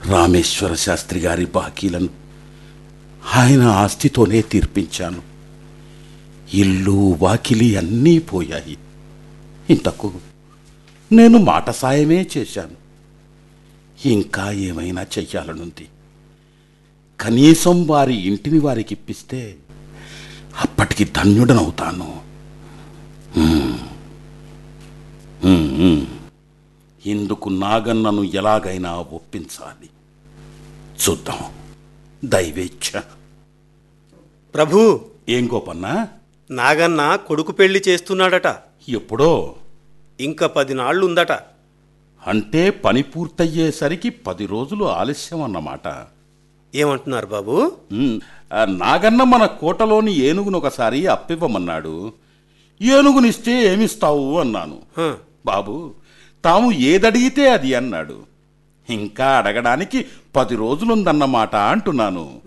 రామేశ్వర శాస్త్రి గారి బాకీలను ఆయన ఆస్తితోనే తీర్పించాను ఇల్లు వాకిలి అన్నీ పోయాయి ఇంతకు నేను మాట సాయమే చేశాను ఇంకా ఏమైనా చెయ్యాలనుంది కనీసం వారి ఇంటిని వారికి ఇప్పిస్తే అప్పటికి ధన్యుడనవుతాను హ్మ్. హ్మ్, హ్మ్. ఇందుకు నాగన్నను ఎలాగైనా ఒప్పించాలి చూద్దాం దైవేచ్ఛ ప్రభు ఏం గోపన్నా నాగన్న కొడుకు పెళ్లి చేస్తున్నాడట ఎప్పుడో ఇంకా పది నాళ్ళుందట అంటే పని పూర్తయ్యేసరికి పది రోజులు ఆలస్యం అన్నమాట ఏమంటున్నారు బాబు ఉమ్, ఆ నాగన్న మన కోటలోని ఏనుగును ఒకసారి అప్పివ్వమన్నాడు ఏనుగునిస్తే ఏమిస్తావు అన్నాను హ, బాబు తాము ఏదడిగితే అది అన్నాడు ఇంకా అడగడానికి పది రోజులుందన్నమాట అంటున్నాను